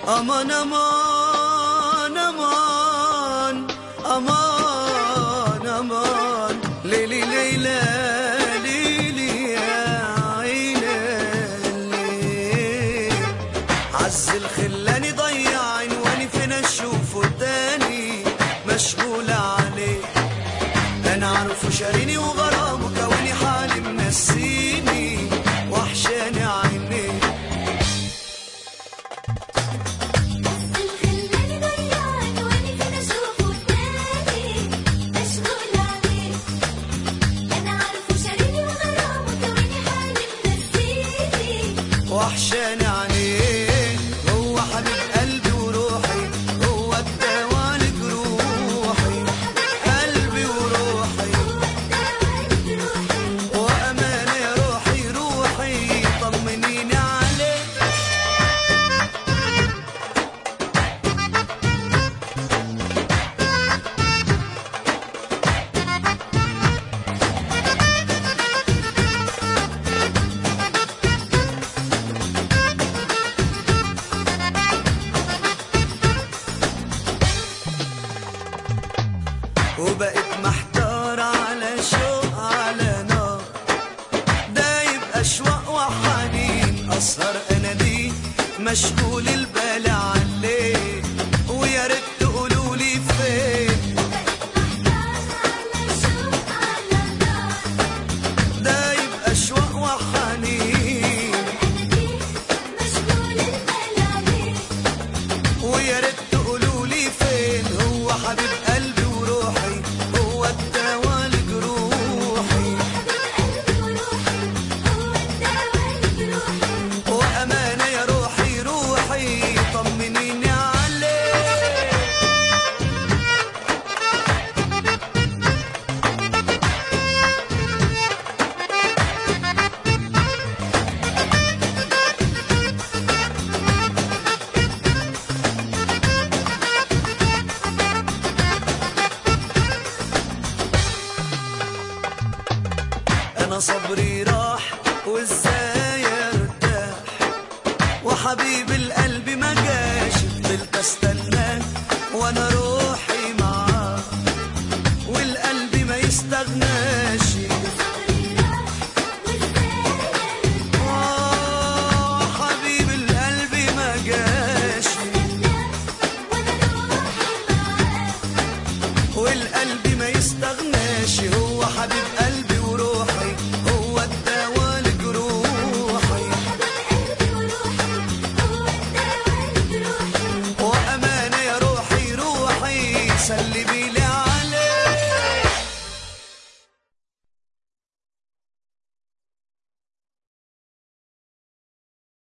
أمان أمان أمان أمان أمان ليلي ليلى ليلي يا عيني الليل عز الخلاني ضيع عنواني فين اشوفه تاني مشغول عليه انا عارفه شاريني وغرامه كوني حالي منسيني وحشاني عينيه الخلاني ضيعان واني فين اشوفه تاني مشغول عليه انا عارفه شاريني وغرامه كوني حالي منسيني وحشاني عليه هو حبيب قلبي وروحي هو الدواء لجروحي قلبي وروحي وأمانة يا روحي روحي طمنيني عليه وبقيت محتار على شوق على نار ده يبقى اشواق وحنين اسهر اناديه مشغول البال عليه ويا ريت تقولوا لي فين ده يبقى اشواق وحنين مشغول البال عليه ويا ريت تقولوا لي فين هو حبيب قلبي وروحي هو الدواء لجروحي قلبي وروحي هو الدواء لجروحي وأمانة يا روحي روحي طمنيني عليه أنا صبري راح وإزاي أرتاح وحبيب القلب ما جاش فضلت استناه وانا روحي معاه والقلب ما يستغناش آه، حبيب القلب ما جاش والقلب ما يستغناش هو حبيب قلبي وروحي هو الدواء لجروحي وأمانة يا روحي روحي سلي